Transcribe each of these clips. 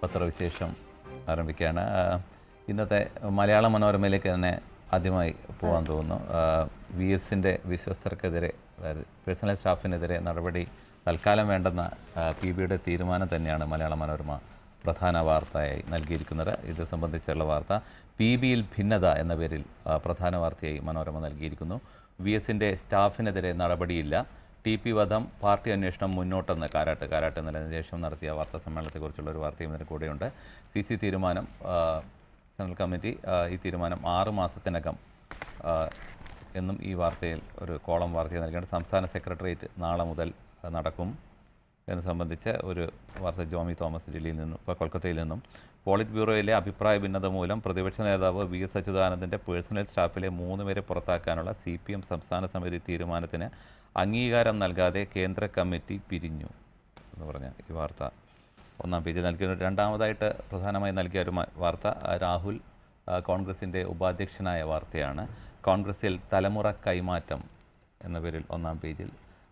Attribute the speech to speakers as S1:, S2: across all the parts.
S1: പത്രവിശേഷം ആരംഭിക്കുകയാണ് ആ, ഇന്നത്തെ മലയാള മനോരമയിലേക്ക് തന്നെ ആദ്യമായി പോകാൻ തോന്നുന്നു വി എസിൻ്റെ വിശ്വസ്തർക്കെതിരെ അതായത് പേഴ്സണൽ സ്റ്റാഫിനെതിരെ നടപടി തൽക്കാലം വേണ്ടെന്ന പി ബിയുടെ തീരുമാനം തന്നെയാണ് മലയാള മനോരമ പ്രധാന വാർത്തയായി നൽകിയിരിക്കുന്നത് ഇത് സംബന്ധിച്ചുള്ള വാർത്ത പി ബിയിൽ ഭിന്നത എന്ന പേരിൽ ആ, പ്രധാന വാർത്തയായി മനോരമ നൽകിയിരിക്കുന്നു വി എസിൻ്റെ സ്റ്റാഫിനെതിരെ നടപടിയില്ല ടി പി വധം പാർട്ടി അന്വേഷണം മുന്നോട്ടെന്ന് കാരാട്ട് കാരാട്ട് എന്നതിന് ശേഷം നടത്തിയ വാർത്താ സമ്മേളനത്തെക്കുറിച്ചുള്ള ഒരു വാർത്തയും ഇതിന് കൂടെയുണ്ട് സി സി തീരുമാനം ആ, സെൻട്രൽ കമ്മിറ്റി ആ, ഈ തീരുമാനം ആറ് മാസത്തിനകം ആ, എന്നും ഈ വാർത്തയിൽ ഒരു കോളം വാർത്ത നൽകിയാണ് സംസ്ഥാന സെക്രട്ടേറിയറ്റ് നാളെ മുതൽ ആ, നടക്കും എന്ന് സംബന്ധിച്ച് ഒരു വാർത്ത ജോമി തോമസ് ജില്ലയിൽ നിന്നും ഇപ്പോൾ കൊൽക്കത്തയിൽ നിന്നും പോളിറ്റ് ബ്യൂറോയിലെ അഭിപ്രായ ഭിന്നത മൂലം പ്രതിപക്ഷ നേതാവ് വി എസ് അച്യുതാനന്ദൻ്റെ പേഴ്സണൽ സ്റ്റാഫിലെ മൂന്ന് പേരെ പുറത്താക്കാനുള്ള സി പി എം സംസ്ഥാന സമിതി തീരുമാനത്തിന് അംഗീകാരം നൽകാതെ കേന്ദ്ര കമ്മിറ്റി പിരിഞ്ഞു എന്ന് പറഞ്ഞ ഈ വാർത്ത ഒന്നാം പേജിൽ നൽകിയ രണ്ടാമതായിട്ട് പ്രധാനമായി നൽകിയ ഒരു മ- വാർത്ത ആ, രാഹുൽ ആ, കോൺഗ്രസിൻ്റെ ഉപാധ്യക്ഷനായ വാർത്തയാണ് കോൺഗ്രസിൽ തലമുറ കൈമാറ്റം എന്ന പേരിൽ ഒന്നാം പേജിൽ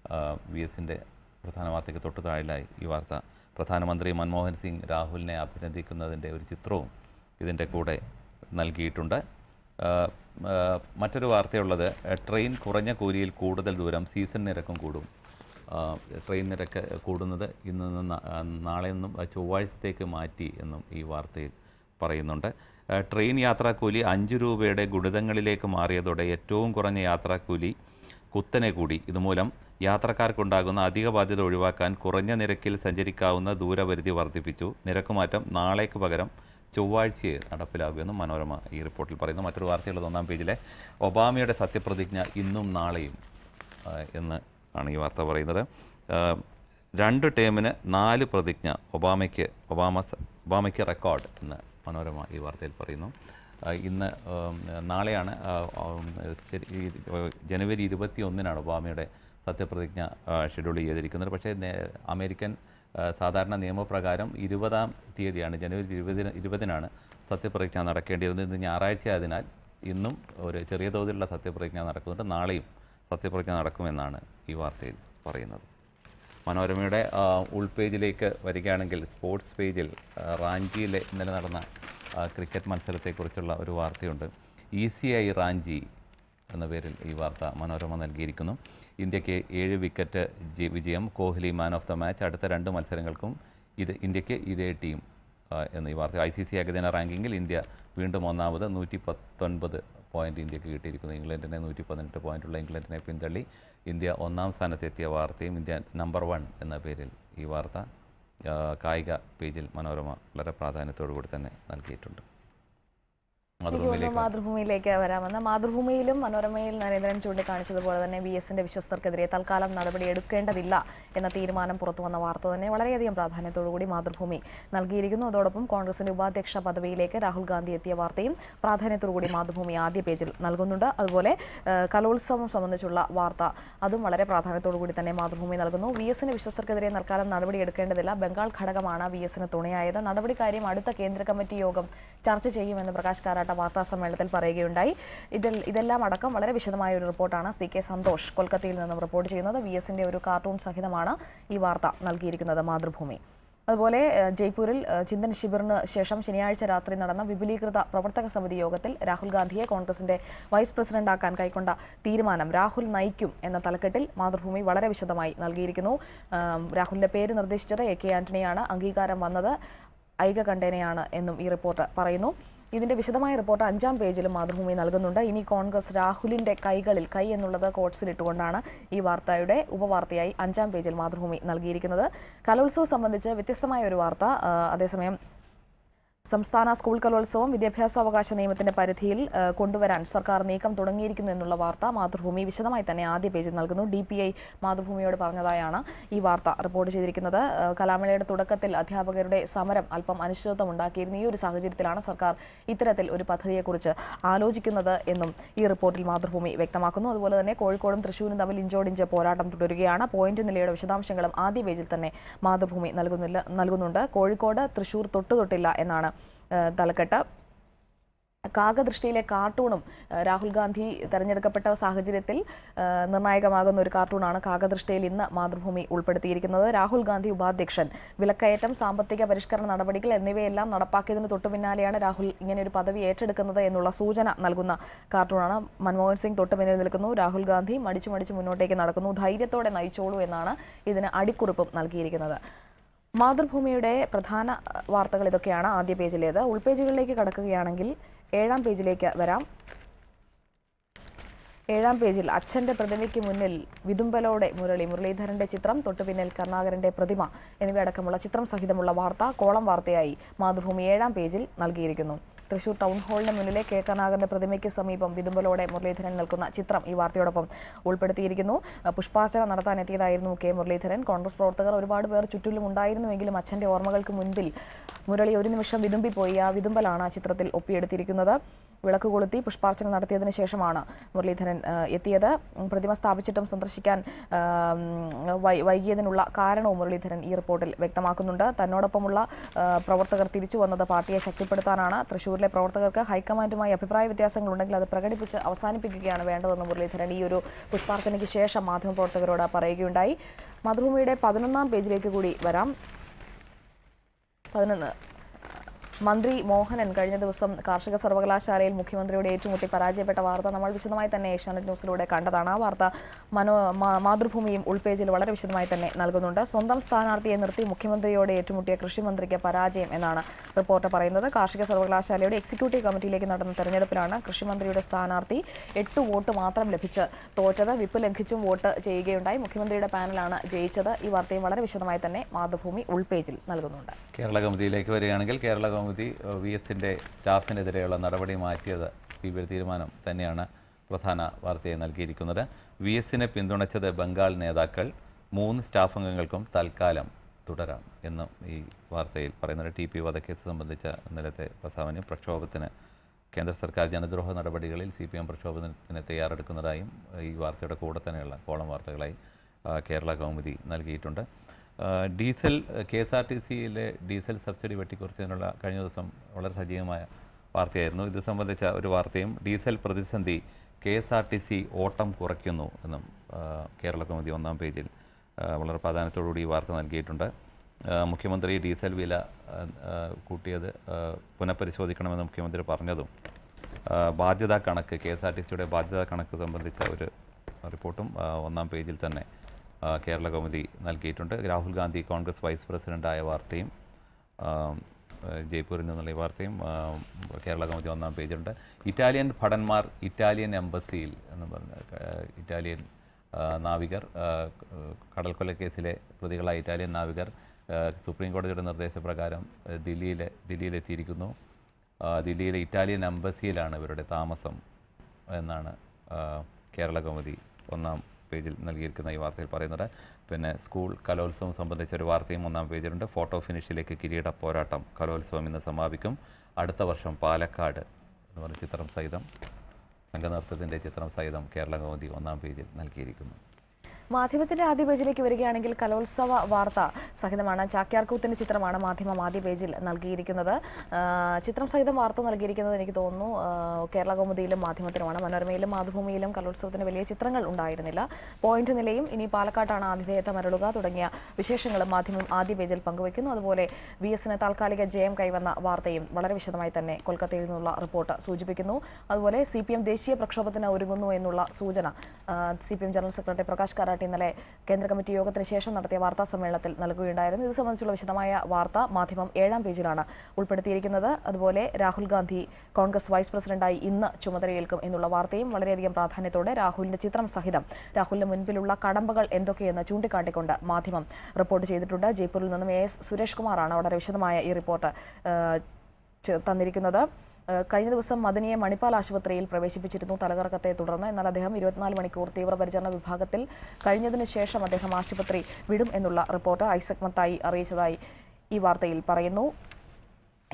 S1: വി എസിൻ്റെ പ്രധാന വാർത്തയ്ക്ക് തൊട്ടു താഴിലായി ഈ വാർത്ത പ്രധാനമന്ത്രി മൻമോഹൻ സിംഗ് രാഹുലിനെ അഭിനന്ദിക്കുന്നതിൻ്റെ ഒരു ചിത്രവും ഇതിൻ്റെ കൂടെ നൽകിയിട്ടുണ്ട് ആ, ആ, മറ്റൊരു വാർത്തയുള്ളത് ആ, ട്രെയിൻ കുറഞ്ഞ കൂലിയിൽ കൂടുതൽ ദൂരം സീസൺ നിരക്കും കൂടും ആ, ട്രെയിൻ നിരക്ക് കൂടുന്നത് ഇന്ന് നിന്ന് നാ- ആ, നാളെ നിന്നും ആ, ചൊവ്വാഴ്ചത്തേക്ക് മാറ്റി എന്നും ഈ വാർത്തയിൽ പറയുന്നുണ്ട് ആ, ട്രെയിൻ യാത്രാക്കൂലി അഞ്ച് രൂപയുടെ ഗുണിതങ്ങളിലേക്ക് മാറിയതോടെ ഏറ്റവും കുറഞ്ഞ യാത്രാക്കൂലി കുത്തനെ കൂടി ഇതുമൂലം യാത്രക്കാർക്കുണ്ടാകുന്ന അധിക ബാധ്യത ഒഴിവാക്കാൻ കുറഞ്ഞ നിരക്കിൽ സഞ്ചരിക്കാവുന്ന ദൂരപരിധി വർദ്ധിപ്പിച്ചു നിരക്കുമാറ്റം നാളേക്ക് പകരം ചൊവ്വാഴ്ചയെ നടപ്പിലാകുമെന്നും മനോരമ ഈ റിപ്പോർട്ടിൽ പറയുന്നു മറ്റൊരു വാർത്തയുള്ളത് ഒന്നാം പേജിലെ ഒബാമയുടെ സത്യപ്രതിജ്ഞ ഇന്നും നാളെയും ആ, എന്ന് ആണ് ഈ വാർത്ത പറയുന്നത് ആ, രണ്ട് ടേമിന് നാല് പ്രതിജ്ഞ ഒബാമയ്ക്ക് ഒബാമ സ- ഒബാമയ്ക്ക് റെക്കോർഡ് എന്ന് മനോരമ ഈ വാർത്തയിൽ പറയുന്നു ആ, ഇന്ന് ഉം, നാളെയാണ് ആ, ഉം, ശരി ഈ, ഏഹ്, ജനുവരി ഇരുപത്തി ഒന്നിനാണ് ഒബാമയുടെ സത്യപ്രതിജ്ഞ ആ, ഷെഡ്യൂൾ ചെയ്തിരിക്കുന്നത് പക്ഷേ നേ- അമേരിക്കൻ ആ, സാധാരണ നിയമപ്രകാരം ഇരുപതാം തീയതിയാണ് ജനുവരി ഇരുപതിന് ഇരുപതിനാണ് സത്യപ്രതിജ്ഞ നടക്കേണ്ടിയിരുന്നത് ഇന്ന് ഞായറാഴ്ച ആയതിനാൽ ഇന്നും ഒരു ചെറിയ തോതിലുള്ള സത്യപ്രതിജ്ഞ നടക്കുന്നുണ്ട് നാളെയും സത്യപ്രതിജ്ഞ നടക്കുമെന്നാണ് ഈ വാർത്തയിൽ പറയുന്നത് മനോരമയുടെ ആ, ഉൾപേജിലേക്ക് വരികയാണെങ്കിൽ സ്പോർട്സ് പേജിൽ ആ, റാഞ്ചിയിലെ ഇന്നലെ നടന്ന ആ, ക്രിക്കറ്റ് മത്സരത്തെക്കുറിച്ചുള്ള ഒരു വാർത്തയുണ്ട് ഈസിയായി റാഞ്ചി എന്ന പേരിൽ ഈ വാർത്ത മനോരമ നൽകിയിരിക്കുന്നു ഇന്ത്യക്ക് ഏഴ് വിക്കറ്റ് ജി- വിജയം Kohli man of the match അടുത്ത രണ്ട് മത്സരങ്ങൾക്കും ഇത് ഇന്ത്യക്ക് ഇതേ ടീം ആ, എന്ന് ഈ വാർത്ത ഐ സി സി ഏകദിന റാങ്കിങ്ങിൽ ഇന്ത്യ വീണ്ടും ഒന്നാമത് നൂറ്റി പത്തൊൻപത് പോയിന്റ് ഇന്ത്യക്ക് കിട്ടിയിരിക്കുന്നു ഇംഗ്ലണ്ടിനെ നൂറ്റി പതിനെട്ട് പോയിന്റുള്ള ഇംഗ്ലണ്ടിനെ പിന്തള്ളി ഇന്ത്യ ഒന്നാം സ്ഥാനത്തെത്തിയ വാർത്തയും ഇന്ത്യ നമ്പർ വൺ എന്ന പേരിൽ ഈ വാർത്ത ആ, കായിക പേജിൽ മനോരമ വളരെ പ്രാധാന്യത്തോടു കൂടി തന്നെ നൽകിയിട്ടുണ്ട്
S2: എനിക്ക് തോന്നുന്നു മാതൃഭൂമിയിലേക്ക് വരാമെന്ന് മാതൃഭൂമിയിലും മനോരമയിൽ നരേന്ദ്രൻ ചൂണ്ടിക്കാണിച്ചതുപോലെ തന്നെ വി എസിന്റെ വിശ്വസ്തർക്കെതിരെ തൽക്കാലം നടപടി എടുക്കേണ്ടതില്ല എന്ന തീരുമാനം പുറത്തു വന്ന വാർത്ത തന്നെ വളരെയധികം പ്രാധാന്യത്തോടുകൂടി മാതൃഭൂമി നൽകിയിരിക്കുന്നു അതോടൊപ്പം കോൺഗ്രസിന്റെ ഉപാധ്യക്ഷ പദവിയിലേക്ക് രാഹുൽ ഗാന്ധി എത്തിയ വാർത്തയും പ്രാധാന്യത്തോടുകൂടി മാതൃഭൂമി ആദ്യ പേജിൽ നൽകുന്നുണ്ട് അതുപോലെ ഏഹ്, കലോത്സവം സംബന്ധിച്ചുള്ള വാർത്ത അതും വളരെ പ്രാധാന്യത്തോടുകൂടി തന്നെ മാതൃഭൂമി നൽകുന്നു വി എസിന്റെ വിശ്വസ്തർക്കെതിരെ തൽക്കാലം നടപടി എടുക്കേണ്ടതില്ല ബംഗാൾ ഘടകമാണ് വി എസിന് തുണയായത് നടപടി കാര്യം അടുത്ത കേന്ദ്ര കമ്മിറ്റി യോഗം ചർച്ച ചെയ്യുമെന്ന് പ്രകാശ് കാരാട്ട വാർത്താ സമ്മേളനത്തിൽ പറയുകയുണ്ടായി ഇതിൽ ഇതെല്ലാം അടക്കം വളരെ വിശദമായ ഒരു റിപ്പോർട്ടാണ് സി കെ സന്തോഷ് കൊൽക്കത്തയിൽ നിന്നും റിപ്പോർട്ട് ചെയ്യുന്നത് വി എസിന്റെ ഒരു കാർട്ടൂൺ സഹിതമാണ് ഈ വാർത്ത നൽകിയിരിക്കുന്നത് മാതൃഭൂമി അതുപോലെ ഏഹ്, ജയ്പൂരിൽ ഏഹ്, ചിന്തൻ ശിബിറിന് ശേഷം ശനിയാഴ്ച രാത്രി നടന്ന വിപുലീകൃത പ്രവർത്തക സമിതി യോഗത്തിൽ രാഹുൽ ഗാന്ധിയെ കോൺഗ്രസിന്റെ വൈസ് പ്രസിഡന്റാക്കാൻ കൈക്കൊണ്ട തീരുമാനം രാഹുൽ നയിക്കും എന്ന തലക്കെട്ടിൽ മാതൃഭൂമി വളരെ വിശദമായി നൽകിയിരിക്കുന്നു ആം, രാഹുലിന്റെ പേര് നിർദ്ദേശിച്ചത് എ കെ ആന്റണിയാണ് അംഗീകാരം വന്നത് ഐകകണ്ഠേനയാണ് എന്നും ഈ റിപ്പോർട്ട് പറയുന്നു ഇതിന്റെ വിശദമായ റിപ്പോർട്ട് അഞ്ചാം പേജിലും മാതൃഭൂമി നൽകുന്നുണ്ട് ഇനി കോൺഗ്രസ് രാഹുലിന്റെ കൈകളിൽ കൈ എന്നുള്ളത് കോട്സിലിട്ടുകൊണ്ടാണ് ഈ വാർത്തയുടെ ഉപവാർത്തയായി അഞ്ചാം പേജിൽ മാതൃഭൂമി നൽകിയിരിക്കുന്നത് കലോത്സവം സംബന്ധിച്ച് വ്യത്യസ്തമായ ഒരു വാർത്ത ആ, അതേസമയം സംസ്ഥാന സ്കൂൾ കലോത്സവം വിദ്യാഭ്യാസാവകാശ നിയമത്തിന്റെ പരിധിയിൽ ആ, കൊണ്ടുവരാൻ സർക്കാർ നീക്കം തുടങ്ങിയിരിക്കുന്നു എന്നുള്ള വാർത്ത മാതൃഭൂമി വിശദമായി തന്നെ ആദ്യ പേജിൽ നൽകുന്നു ഡി പി ഐ മാതൃഭൂമിയോട് പറഞ്ഞതായാണ് ഈ വാർത്ത റിപ്പോർട്ട് ചെയ്തിരിക്കുന്നത് ആ, കലാമേളയുടെ തുടക്കത്തിൽ അധ്യാപകരുടെ സമരം അല്പം അനിശ്ചിതത്വം ഉണ്ടാക്കിയിരുന്നു ഈ ഒരു സാഹചര്യത്തിലാണ് സർക്കാർ ഇത്തരത്തിൽ ഒരു പദ്ധതിയെക്കുറിച്ച് ആലോചിക്കുന്നത് എന്നും ഈ റിപ്പോർട്ടിൽ മാതൃഭൂമി വ്യക്തമാക്കുന്നു അതുപോലെ തന്നെ കോഴിക്കോടും തൃശ്ശൂരും തമ്മിൽ ഇഞ്ചോടിഞ്ച് പോരാട്ടം തുടരുകയാണ് പോയിന്റ് നിലയുടെ വിശദാംശങ്ങളും ആദ്യ പേജിൽ തന്നെ മാതൃഭൂമി നൽകുന്നില്ല നൽകുന്നുണ്ട് കോഴിക്കോട് തൃശ്ശൂർ തൊട്ടുതൊട്ടില്ല എന്നാണ് ഏഹ്, തലക്കെട്ട് കാകദൃഷ്ടിയിലെ കാർട്ടൂണും ആ, രാഹുൽ ഗാന്ധി തെരഞ്ഞെടുക്കപ്പെട്ട സാഹചര്യത്തിൽ ആ, നിർണായകമാകുന്ന ഒരു കാർട്ടൂണാണ് കാകദൃഷ്ടിയിൽ ഇന്ന് മാതൃഭൂമി ഉൾപ്പെടുത്തിയിരിക്കുന്നത് രാഹുൽ ഗാന്ധി ഉപാധ്യക്ഷൻ വിലക്കയറ്റം സാമ്പത്തിക പരിഷ്കരണ നടപടികൾ എന്നിവയെല്ലാം നടപ്പാക്കിയതിന് തൊട്ടു പിന്നാലെയാണ് രാഹുൽ ഇങ്ങനെ ഒരു പദവി ഏറ്റെടുക്കുന്നത് എന്നുള്ള സൂചന നൽകുന്ന കാർട്ടൂണാണ് മൻമോഹൻ സിംഗ് തൊട്ടു പിന്നിൽ നിൽക്കുന്നു രാഹുൽ ഗാന്ധി മടിച്ചു മടിച്ച് മുന്നോട്ടേക്ക് നടക്കുന്നു ധൈര്യത്തോടെ നയിച്ചോളൂ എന്നാണ് ഇതിന് അടിക്കുറിപ്പും നൽകിയിരിക്കുന്നത് മാതൃഭൂമിയുടെ പ്രധാന അഹ്, വാർത്തകൾ ഇതൊക്കെയാണ് ആദ്യ പേജിലേത് ഉൾപേജുകളിലേക്ക് കടക്കുകയാണെങ്കിൽ ഏഴാം പേജിലേക്ക് വരാം ഏഴാം പേജിൽ അച്ഛന്റെ പ്രതിമയ്ക്ക് മുന്നിൽ വിതുമ്പലോടെ മുരളി മുരളീധരന്റെ ചിത്രം തൊട്ടുപിന്നിൽ കരുണാകരന്റെ പ്രതിമ എന്നിവയടക്കമുള്ള ചിത്രം സഹിതമുള്ള വാർത്ത കോളം വാർത്തയായി മാതൃഭൂമി ഏഴാം പേജിൽ നൽകിയിരിക്കുന്നു തൃശൂർ ടൗൺ ഹാളിന് മുന്നിലെ കെ കരുണാകരന്റെ പ്രതിമയ്ക്ക് സമീപം വിതുമ്പലോടെ മുരളീധരൻ നിൽക്കുന്ന ചിത്രം ഈ വാർത്തയോടൊപ്പം ഉൾപ്പെടുത്തിയിരിക്കുന്നു അഹ് പുഷ്പാർച്ചന നടത്താനെത്തിയതായിരുന്നു കെ മുരളീധരൻ കോൺഗ്രസ് പ്രവർത്തകർ ഒരുപാട് പേർ ചുറ്റിലും ഉണ്ടായിരുന്നുവെങ്കിലും അച്ഛന്റെ ഓർമ്മകൾക്ക് മുൻപിൽ മുരളി ഒരു നിമിഷം വിതുമ്പിപ്പോയി ആ വിതുമ്പലാണ് ആ ചിത്രത്തിൽ ഒപ്പിയെടുത്തിരിക്കുന്നത് വിളക്ക് കൊളുത്തി പുഷ്പാർച്ചന നടത്തിയതിനു ശേഷമാണ് മുരളീധരൻ ആ, എത്തിയത് ഉം, പ്രതിമ സ്ഥാപിച്ചിട്ടും സന്ദർശിക്കാൻ ആ, ഉം, വൈ- വൈകിയതിനുള്ള കാരണവും മുരളീധരൻ ഈ റിപ്പോർട്ടിൽ വ്യക്തമാക്കുന്നുണ്ട് തന്നോടൊപ്പമുള്ള ആ, പ്രവർത്തകർ തിരിച്ചു വന്നത് പാർട്ടിയെ ശക്തിപ്പെടുത്താനാണ് തൃശൂരിലെ പ്രവർത്തകർക്ക് ഹൈക്കമാൻഡുമായി അഭിപ്രായ വ്യത്യാസങ്ങളുണ്ടെങ്കിൽ അത് പ്രകടിപ്പിച്ച് അവസാനിപ്പിക്കുകയാണ് വേണ്ടതെന്ന് മുരളീധരൻ ഈ ഒരു പുഷ്പാർച്ചനയ്ക്ക് ശേഷം മാധ്യമപ്രവർത്തകരോട് പറയുകയുണ്ടായി മാതൃഭൂമിയുടെ പതിനൊന്നാം പേജിലേക്ക് കൂടി വരാം പതിനൊന്ന് മന്ത്രി മോഹനൻ കഴിഞ്ഞ ദിവസം കാർഷിക സർവകലാശാലയിൽ മുഖ്യമന്ത്രിയോട് ഏറ്റുമുട്ടി പരാജയപ്പെട്ട വാർത്ത നമ്മൾ വിശദമായി തന്നെ ഏഷ്യാനെറ്റ് ന്യൂസിലൂടെ കണ്ടതാണ് ആ വാർത്ത മനോ മാ- മാതൃഭൂമിയും ഉൾപേജിൽ വളരെ വിശദമായി തന്നെ നൽകുന്നുണ്ട് സ്വന്തം സ്ഥാനാർത്ഥിയെ നിർത്തി മുഖ്യമന്ത്രിയോട് ഏറ്റുമുട്ടിയ കൃഷിമന്ത്രിക്ക് പരാജയം എന്നാണ് റിപ്പോർട്ട് പറയുന്നത് കാർഷിക സർവകലാശാലയുടെ എക്സിക്യൂട്ടീവ് കമ്മിറ്റിയിലേക്ക് നടന്ന തെരഞ്ഞെടുപ്പിലാണ് കൃഷിമന്ത്രിയുടെ സ്ഥാനാർത്ഥി എട്ട് വോട്ട് മാത്രം ലഭിച്ച് തോറ്റത് വിപ്പ് ലംഘിച്ചും വോട്ട് ചെയ്യുകയുണ്ടായി മുഖ്യമന്ത്രിയുടെ പാനലാണ് ജയിച്ചത് ഈ വാർത്തയും വളരെ വിശദമായി തന്നെ മാതൃഭൂമി ഉൾപേജിൽ നൽകുന്നുണ്ട്
S1: കേരള കൗമുദിയിലേക്ക് വരികയാണെങ്കിൽ കേരള കൗമുദി വി എസിൻ്റെ സ്റ്റാഫിനെതിരെയുള്ള നടപടി മാറ്റിയത് ഈ ഒരു തീരുമാനം തന്നെയാണ് പ്രധാന വാർത്തയായി നൽകിയിരിക്കുന്നത് വി എസിനെ പിന്തുണച്ചത് ബംഗാൾ നേതാക്കൾ മൂന്ന് സ്റ്റാഫ് അംഗങ്ങൾക്കും തൽക്കാലം തുടരാം എന്നും ഈ വാർത്തയിൽ പറയുന്നത് ടി പി വധക്കേസ് സംബന്ധിച്ച ഇന്നലത്തെ പ്രസ്താവനയും പ്രക്ഷോഭത്തിന് കേന്ദ്ര സർക്കാർ ജനദ്രോഹ നടപടികളിൽ സി പി എം പ്രക്ഷോഭത്തിന് തയ്യാറെടുക്കുന്നതായും ഈ വാർത്തയുടെ കൂടെ തന്നെയുള്ള കോളം വാർത്തകളായി ആ, കേരള കൗമുദി നൽകിയിട്ടുണ്ട് ആ, diesel K S R T സിയിലെ ഡീസൽ സബ്സിഡി വെട്ടിക്കുറച്ചതിനുള്ള കഴിഞ്ഞ ദിവസം വളരെ സജീവമായ വാർത്തയായിരുന്നു ഇത് സംബന്ധിച്ച ഒരു വാർത്തയും ഡീസൽ പ്രതിസന്ധി K S R T C ഓട്ടം കുറയ്ക്കുന്നു എന്നും ആ, കേരള കൗമുദി ഒന്നാം പേജിൽ ആ, വളരെ പ്രാധാന്യത്തോടുകൂടി ഈ വാർത്ത നൽകിയിട്ടുണ്ട് ആ, മുഖ്യമന്ത്രി ഡീസൽ വില ആ, ആ, കൂട്ടിയത് ആ, പുനഃപരിശോധിക്കണമെന്ന് മുഖ്യമന്ത്രി പറഞ്ഞതും ആ, ബാധ്യതാ കണക്ക് കെ എസ് ആർ ടി സിയുടെ ബാധ്യതാ കണക്ക് സംബന്ധിച്ച ഒരു റിപ്പോർട്ടും ആ, ഒന്നാം പേജിൽ തന്നെ ആ, കേരള കൗമുദി നൽകിയിട്ടുണ്ട് രാഹുൽ ഗാന്ധി കോൺഗ്രസ് വൈസ് പ്രസിഡന്റായ വാർത്തയും ആ, ആ, ജയ്പൂരിൽ നിന്നുള്ള ഈ വാർത്തയും ആ, കേരള കൗമുദി ഒന്നാം പേജുണ്ട് ഇറ്റാലിയൻ ഭടന്മാർ ഇറ്റാലിയൻ എംബസിയിൽ എന്ന് പറഞ്ഞ ആ, ഇറ്റാലിയൻ ആ, നാവികർ ആ, കടൽ കൊലക്കേസിലെ പ്രതികളായ ഇറ്റാലിയൻ നാവികർ ആ, സുപ്രീം കോടതിയുടെ നിർദ്ദേശപ്രകാരം ആ, ദില്ലിയിലെ ദില്ലിയിലെത്തിയിരിക്കുന്നു ആ, ദില്ലിയിലെ ഇറ്റാലിയൻ എംബസിയിലാണ് ഇവരുടെ താമസം എന്നാണ് ആ, കേരള കൗമുദി ഒന്നാം പേജിൽ നൽകിയിരിക്കുന്ന ഈ വാർത്തയിൽ പറയുന്നത് പിന്നെ സ്കൂൾ കലോത്സവം സംബന്ധിച്ച ഒരു വാർത്തയും ഒന്നാം പേജിലുണ്ട് ഫോട്ടോ ഫിനിഷിലേക്ക് കിരീട പോരാട്ടം കലോത്സവം ഇന്ന് സമാപിക്കും അടുത്ത വർഷം പാലക്കാട് എന്ന് പറഞ്ഞ ചിത്രം സഹിതം സംഘനൃത്തത്തിൻ്റെ ചിത്രം സഹിതം കേരള കൗമുദി ഒന്നാം പേജിൽ നൽകിയിരിക്കുന്നു
S2: മാധ്യമത്തിന്റെ ആദ്യ പേജിലേക്ക് വരികയാണെങ്കിൽ കലോത്സവ വാർത്ത സഹിതമാണ് ചാക്യാർകൂത്തിന്റെ ചിത്രമാണ് മാധ്യമം ആദ്യ പേജിൽ നൽകിയിരിക്കുന്നത് ആ, ചിത്രം സഹിതം വാർത്ത നൽകിയിരിക്കുന്നത് എനിക്ക് തോന്നുന്നു ആ, കേരള കൗമുദിയിലും മാധ്യമത്തിലുമാണ് മനോരമയിലും മാതൃഭൂമിയിലും കലോത്സവത്തിന് വലിയ ചിത്രങ്ങൾ ഉണ്ടായിരുന്നില്ല പോയിന്റ് നിലയും ഇനി പാലക്കാട്ടാണ് ആതിഥേയത്വം അരുളുക തുടങ്ങിയ വിശേഷങ്ങളും മാധ്യമം ആദ്യ പേജിൽ പങ്കുവയ്ക്കുന്നു അതുപോലെ വി എസിന് താൽക്കാലിക ജയം കൈവന്ന വാർത്തയും വളരെ വിശദമായി തന്നെ കൊൽക്കത്തയിൽ നിന്നുള്ള റിപ്പോർട്ട് സൂചിപ്പിക്കുന്നു അതുപോലെ സി പി എം ദേശീയ പ്രക്ഷോഭത്തിന് ഒരുങ്ങുന്നു എന്നുള്ള സൂചന C P M general secretary Prakash Karat ഇന്നലെ കേന്ദ്ര കമ്മിറ്റി യോഗത്തിന് ശേഷം നടത്തിയ വാർത്താ സമ്മേളനത്തിൽ നൽകുകയുണ്ടായിരുന്നു ഇത് സംബന്ധിച്ചുള്ള വിശദമായ വാർത്ത മാധ്യമം ഏഴാം പേജിലാണ് ഉൾപ്പെടുത്തിയിരിക്കുന്നത് അതുപോലെ രാഹുൽ ഗാന്ധി കോൺഗ്രസ് വൈസ് പ്രസിഡന്റായി ഇന്ന് ചുമതലയേൽക്കും എന്നുള്ള വാർത്തയും വളരെയധികം പ്രാധാന്യത്തോടെ രാഹുലിന്റെ ചിത്രം സഹിതം രാഹുലിന് മുൻപിലുള്ള കടമ്പകൾ എന്തൊക്കെയെന്ന് ചൂണ്ടിക്കാട്ടിക്കൊണ്ട് മാധ്യമം റിപ്പോർട്ട് ചെയ്തിട്ടുണ്ട് ജയ്പൂരിൽ നിന്നും എ എസ് സുരേഷ് കുമാറാണ് വളരെ വിശദമായ ഈ റിപ്പോർട്ട് ഏഹ്, ചെ- തന്നിരിക്കുന്നത് ഏഹ് കഴിഞ്ഞ ദിവസം മദനിയെ മണിപ്പാൽ ആശുപത്രിയിൽ പ്രവേശിപ്പിച്ചിരുന്നു തലകറക്കത്തെ തുടർന്ന് എന്നാൽ അദ്ദേഹം ഇരുപത്തിനാല് മണിക്കൂർ തീവ്രപരിചരണ വിഭാഗത്തിൽ കഴിഞ്ഞതിന് ശേഷം അദ്ദേഹം ആശുപത്രി വിടും എന്നുള്ള റിപ്പോർട്ട് ഐസക് മത്തായി അറിയിച്ചതായി ഈ വാർത്തയിൽ പറയുന്നു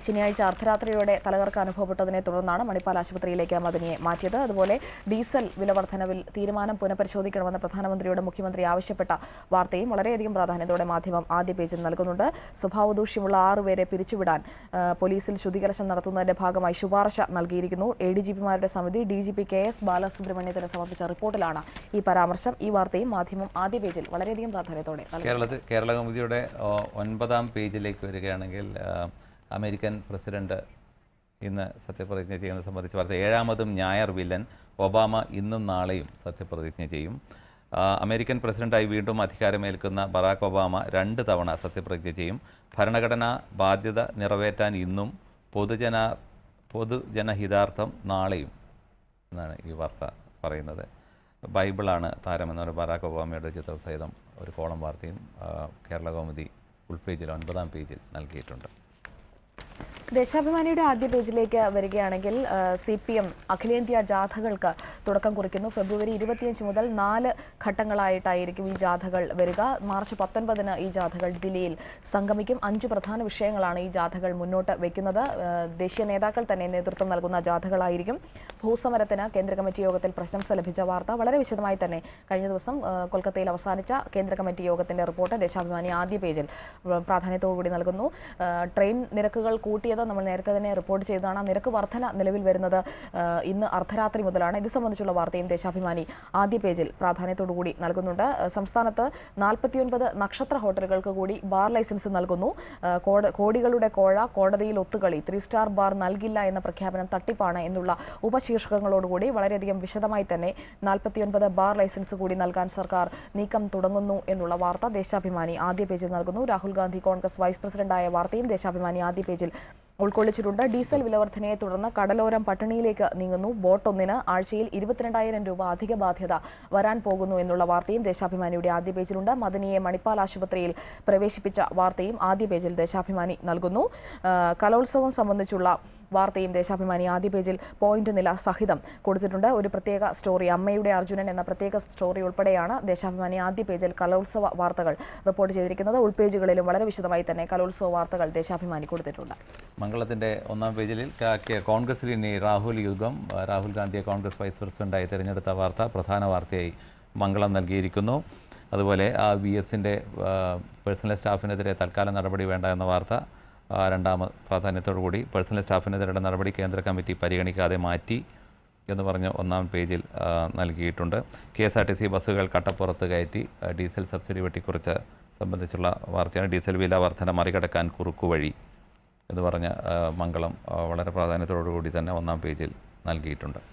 S2: ശനിയാഴ്ച അർദ്ധരാത്രിയോടെ തലകർക്ക് അനുഭവപ്പെട്ടതിനെ തുടർന്നാണ് മണിപ്പാൽ ആശുപത്രിയിലേക്ക് മദനിയെ മാറ്റിയത് അതുപോലെ ഡീസൽ വില വർധനവിൽ തീരുമാനം പുനഃപരിശോധിക്കണമെന്ന് പ്രധാനമന്ത്രിയോട് മുഖ്യമന്ത്രി ആവശ്യപ്പെട്ട വാർത്തയും വളരെയധികം പ്രാധാന്യത്തോടെ മാധ്യമം ആദ്യ പേജിൽ നൽകുന്നുണ്ട് സ്വഭാവദൂഷ്യമുള്ള ആറുപേരെ പിരിച്ചുവിടാൻ ആ, പോലീസിൽ ശുദ്ധീകരണം നടത്തുന്നതിന്റെ ഭാഗമായി ശുപാർശ നൽകിയിരിക്കുന്നു എ ഡി ജി പിമാരുടെ സമിതി D G P K S ബാലസുബ്രഹ്മണ്യത്തിന് സമർപ്പിച്ച റിപ്പോർട്ടിലാണ് ഈ പരാമർശം ഈ വാർത്തയും മാധ്യമം ആദ്യ പേജിൽ വളരെയധികം പ്രാധാന്യത്തോടെ നൽകുന്നു
S1: കേരളത്തിൽ കേരള കൗമുദിയുടെ ഓ, ഒൻപതാം പേജിലേക്ക് വരികയാണെങ്കിൽ ആ, അമേരിക്കൻ പ്രസിഡന്റ് ഇന്ന് സത്യപ്രതിജ്ഞ ചെയ്യുന്നത് സംബന്ധിച്ച് വാർത്ത ഏഴാമതും ഞായർ വില്ലൻ ഒബാമ ഇന്നും നാളെയും സത്യപ്രതിജ്ഞ ചെയ്യും ആ, അമേരിക്കൻ പ്രസിഡന്റായി വീണ്ടും അധികാരമേൽക്കുന്ന ബറാക്ക് ഒബാമ രണ്ട് തവണ സത്യപ്രതിജ്ഞ ചെയ്യും ഭരണഘടനാ ബാധ്യത നിറവേറ്റാൻ ഇന്നും പൊതുജന പൊതുജനഹിതാർത്ഥം നാളെയും എന്നാണ് ഈ വാർത്ത പറയുന്നത് ബൈബിളാണ് താരമെന്ന ബറാക്ക് ഒബാമയുടെ ചിത്രം സഹിതം ഒരു കോളം വാർത്തയും ആ, കേരള കൗമുദി ഉൾപേജിൽ ഒൻപതാം പേജിൽ നൽകിയിട്ടുണ്ട്
S2: ദേശാഭിമാനിയുടെ ആദ്യ പേജിലേക്ക് വരികയാണെങ്കിൽ സി പി എം അഖിലേന്ത്യാ ജാഥകൾക്ക് തുടക്കം കുറിക്കുന്നു ഫെബ്രുവരി ഇരുപത്തിയഞ്ച് മുതൽ നാല് ഘട്ടങ്ങളായിട്ടായിരിക്കും ഈ ജാഥകൾ വരിക മാർച്ച് പത്തൊൻപതിന് ഈ ജാഥകൾ ദില്ലിയിൽ സംഗമിക്കും അഞ്ച് പ്രധാന വിഷയങ്ങളാണ് ഈ ജാഥകൾ മുന്നോട്ട് വയ്ക്കുന്നത് ആ, ദേശീയ നേതാക്കൾ തന്നെ നേതൃത്വം നൽകുന്ന ജാഥകളായിരിക്കും ഭൂസമരത്തിന് കേന്ദ്ര കമ്മിറ്റി യോഗത്തിൽ പ്രശംസ ലഭിച്ച വാർത്ത വളരെ വിശദമായി തന്നെ കഴിഞ്ഞ ദിവസം ആ, കൊൽക്കത്തയിൽ അവസാനിച്ച കേന്ദ്ര കമ്മിറ്റി യോഗത്തിന്റെ റിപ്പോർട്ട് ദേശാഭിമാനി ആദ്യ പേജിൽ ആ, പ്രാധാന്യത്തോടുകൂടി നൽകുന്നു ആ, ട്രെയിൻ നിരക്കുകൾ കൂട്ടിയത് നമ്മൾ നേരത്തെ തന്നെ റിപ്പോർട്ട് ചെയ്തതാണ് ആ നിരക്ക് വർധന നിലവിൽ വരുന്നത് ആ, ഇന്ന് അർദ്ധരാത്രി മുതലാണ് ഇത് സംബന്ധിച്ചുള്ള വാർത്തയും ദേശാഭിമാനി ആദ്യ പേജിൽ പ്രാധാന്യത്തോടുകൂടി നൽകുന്നുണ്ട് ആ, സംസ്ഥാനത്ത് നാൽപ്പത്തിയൊൻപത് നക്ഷത്ര ഹോട്ടലുകൾക്ക് കൂടി ബാർ ലൈസൻസ് നൽകുന്നു ആ, കോട- കോടികളുടെ കോഴ കോടതിയിൽ ഒത്തുകളി ത്രീ സ്റ്റാർ ബാർ നൽകില്ല എന്ന പ്രഖ്യാപനം തട്ടിപ്പാണ് എന്നുള്ള ഉപശീർഷകങ്ങളോടുകൂടി വളരെയധികം വിശദമായി തന്നെ നാൽപ്പത്തിയൊൻപത് ബാർ ലൈസൻസ് കൂടി നൽകാൻ സർക്കാർ നീക്കം തുടങ്ങുന്നു എന്നുള്ള വാർത്ത ദേശാഭിമാനി ആദ്യ പേജിൽ നൽകുന്നു രാഹുൽ ഗാന്ധി കോൺഗ്രസ് വൈസ് പ്രസിഡന്റായ വാർത്തയും ദേശാഭിമാനി ആദ്യ പേജിൽ ഉൾക്കൊള്ളിച്ചിട്ടുണ്ട് ഡീസൽ വിലവർധനയെ തുടർന്ന് കടലോരം പട്ടിണിയിലേക്ക് നീങ്ങുന്നു ബോട്ട് ഒന്നിന് ആഴ്ചയിൽ ഇരുപത്തിരണ്ടായിരം രൂപ അധിക ബാധ്യത വരാൻ പോകുന്നു എന്നുള്ള വാർത്തയും ദേശാഭിമാനിയുടെ ആദ്യ പേജിലുണ്ട് മദനിയെ മണിപ്പാൽ ആശുപത്രിയിൽ പ്രവേശിപ്പിച്ച വാർത്തയും ആദ്യ പേജിൽ ദേശാഭിമാനി നൽകുന്നു ആ, കലോത്സവം സംബന്ധിച്ചുള്ള വാർത്തയും ദേശാഭിമാനി ആദ്യ പേജിൽ പോയിന്റ് നില സഹിതം കൊടുത്തിട്ടുണ്ട് ഒരു പ്രത്യേക സ്റ്റോറി അമ്മയുടെ അർജുനൻ എന്ന പ്രത്യേക സ്റ്റോറി ഉൾപ്പെടെയാണ് ദേശാഭിമാനി ആദ്യ പേജിൽ കലോത്സവ വാർത്തകൾ റിപ്പോർട്ട് ചെയ്തിരിക്കുന്നത് ഉൾപേജുകളിലും വളരെ വിശദമായി തന്നെ കലോത്സവ വാർത്തകൾ ദേശാഭിമാനി കൊടുത്തിട്ടുണ്ട്
S1: മംഗളത്തിൻ്റെ ഒന്നാം പേജിൽ ക- കെ- കോൺഗ്രസിൽ ഇനി രാഹുൽ യുഗം ആ, രാഹുൽ ഗാന്ധിയെ കോൺഗ്രസ് വൈസ് പ്രസിഡന്റായി തിരഞ്ഞെടുത്ത വാർത്ത പ്രധാന വാർത്തയായി മംഗളം നൽകിയിരിക്കുന്നു അതുപോലെ ആ വി എസിൻ്റെ പേഴ്സണൽ സ്റ്റാഫിനെതിരെ തൽക്കാലം നടപടി വേണ്ട എന്ന വാർത്ത ആ, രണ്ടാമ പ്രാധാന്യത്തോടു കൂടി പേഴ്സണൽ സ്റ്റാഫിനെതിരെയുള്ള നടപടി കേന്ദ്ര കമ്മിറ്റി പരിഗണിക്കാതെ മാറ്റി എന്ന് പറഞ്ഞ് ഒന്നാം പേജിൽ ആ, നൽകിയിട്ടുണ്ട് K S R T C ബസ്സുകൾ കട്ടപ്പുറത്ത് കയറ്റി ആ, ഡീസൽ സബ്സിഡി വെട്ടിക്കുറിച്ച് സംബന്ധിച്ചുള്ള വാർത്തയാണ് ഡീസൽ വില വർധന മറികടക്കാൻ കുറുക്കുവഴി എന്ന് പറഞ്ഞ ആ, മംഗളം ആ, വളരെ പ്രാധാന്യത്തോടു കൂടി തന്നെ ഒന്നാം പേജിൽ നൽകിയിട്ടുണ്ട്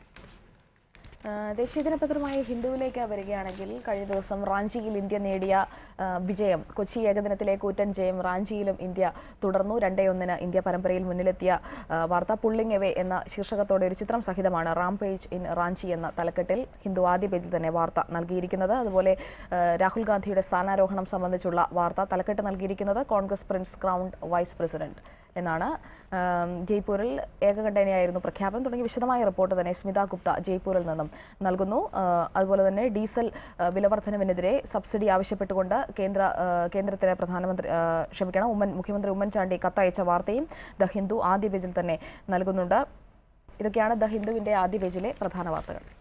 S2: ആ, ദേശീയ ദിനപത്രമായ ഹിന്ദുവിലേക്ക് വരികയാണെങ്കിൽ കഴിഞ്ഞ ദിവസം റാഞ്ചിയിൽ ഇന്ത്യ നേടിയ ആ, വിജയം കൊച്ചി ഏകദിനത്തിലെ കൂറ്റൻ ജയം റാഞ്ചിയിലും ഇന്ത്യ തുടർന്നു രണ്ടേ ഒന്നിന് ഇന്ത്യ പരമ്പരയിൽ മുന്നിലെത്തിയ ആ, വാർത്ത പുള്ളിങ് എവേ എന്ന ശീർഷകത്തോടെ ഒരു ചിത്രം സഹിതമാണ് റാം പേജ് ഇൻ റാഞ്ചി എന്ന തലക്കെട്ടിൽ ഹിന്ദു ആദ്യ പേജിൽ തന്നെ വാർത്ത നൽകിയിരിക്കുന്നത് അതുപോലെ ആ, രാഹുൽ ഗാന്ധിയുടെ സ്ഥാനാരോഹണം സംബന്ധിച്ചുള്ള വാർത്ത തലക്കെട്ട് നൽകിയിരിക്കുന്നത് Congress prince crowned vice president എന്നാണ് ആം, ജയ്പൂരിൽ ഏകകണ്ഠേനയായിരുന്നു പ്രഖ്യാപനം തുടങ്ങി വിശദമായ റിപ്പോർട്ട് തന്നെ സ്മിത ഗുപ്ത ജയ്പൂരിൽ നിന്നും നൽകുന്നു ആ, അതുപോലെ തന്നെ ഡീസൽ ആ, വിലവർധനവിനെതിരെ സബ്സിഡി ആവശ്യപ്പെട്ടുകൊണ്ട് കേന്ദ്ര ആ, കേന്ദ്രത്തിലെ പ്രധാനമന്ത്രി ആ, ക്ഷമിക്കണം ഉമ്മൻ മുഖ്യമന്ത്രി ഉമ്മൻചാണ്ടി കത്തയച്ച വാർത്തയും ദ ഹിന്ദു ആദ്യ പേജിൽ തന്നെ നൽകുന്നുണ്ട് ഇതൊക്കെയാണ് ദ ഹിന്ദുവിൻ്റെ ആദ്യ പേജിലെ പ്രധാന വാർത്തകൾ